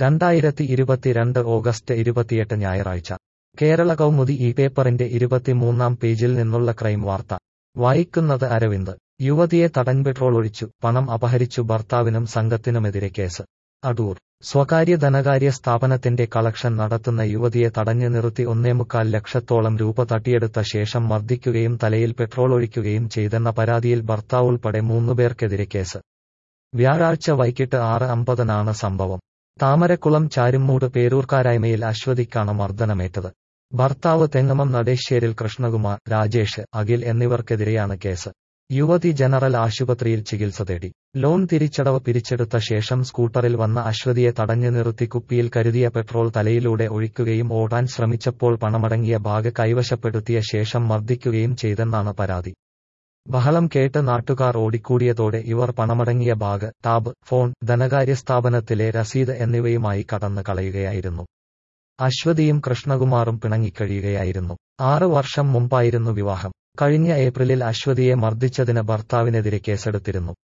രണ്ടായിരത്തി ഇരുപത്തിരണ്ട് ഓഗസ്റ്റ് ഇരുപത്തിയെട്ട് ഞായറാഴ്ച കേരള കൗമുദി ഈ പേപ്പറിന്റെ ഇരുപത്തിമൂന്നാം പേജിൽ നിന്നുള്ള ക്രൈം വാർത്ത വായിക്കുന്നത് അരവിന്ദ് യുവതിയെ തടഞ്ഞ് പെട്രോൾ ഒഴിച്ചു പണം അപഹരിച്ചു ഭർത്താവിനും സംഘത്തിനുമെതിരെ കേസ് അടൂർ സ്വകാര്യ ധനകാര്യ സ്ഥാപനത്തിന്റെ കളക്ഷൻ നടത്തുന്ന യുവതിയെ തടഞ്ഞു നിർത്തി ഒന്നേമുക്കാൽ ലക്ഷത്തോളം രൂപ തട്ടിയെടുത്ത ശേഷം മർദ്ദിക്കുകയും തലയിൽ പെട്രോൾ ഒഴിക്കുകയും ചെയ്തെന്ന പരാതിയിൽ ഭർത്താവുൾപ്പെടെ മൂന്നുപേർക്കെതിരെ കേസ് വ്യാഴാഴ്ച വൈകിട്ട് ആറ് അമ്പതിനാണ് സംഭവം താമരക്കുളം ചാരുമൂട് പേരൂർക്കാരായ്മയിൽ അശ്വതിക്കാണ് മർദ്ദനമേറ്റത് ഭർത്താവ് തെങ്ങമം നടേശ്ശേരിൽ കൃഷ്ണകുമാർ രാജേഷ് അഖിൽ എന്നിവർക്കെതിരെയാണ് കേസ് യുവതി ജനറൽ ആശുപത്രിയിൽ ചികിത്സ തേടി ലോൺ തിരിച്ചടവ് പിരിച്ചെടുത്ത ശേഷം സ്കൂട്ടറിൽ വന്ന അശ്വതിയെ തടഞ്ഞു നിർത്തി കുപ്പിയിൽ കരുതിയ പെട്രോൾ തലയിലൂടെ ഒഴിക്കുകയും ഓടാൻ ശ്രമിച്ചപ്പോൾ പണമടങ്ങിയ ബാഗ് കൈവശപ്പെടുത്തിയ ശേഷം മർദ്ദിക്കുകയും ചെയ്തെന്നാണ് പരാതി ബഹളം കേട്ട് നാട്ടുകാർ ഓടിക്കൂടിയതോടെ ഇവർ പണമടങ്ങിയ ബാഗ് ടാബ് ഫോൺ ധനകാര്യ സ്ഥാപനത്തിലെ രസീത് എന്നിവയുമായി കടന്നു കളയുകയായിരുന്നു അശ്വതിയും കൃഷ്ണകുമാറും പിണങ്ങിക്കഴിയുകയായിരുന്നു ആറ് വർഷം മുമ്പായിരുന്നു വിവാഹം കഴിഞ്ഞ ഏപ്രിലിൽ അശ്വതിയെ മർദ്ദിച്ചതിന് ഭർത്താവിനെതിരെ കേസെടുത്തിരുന്നു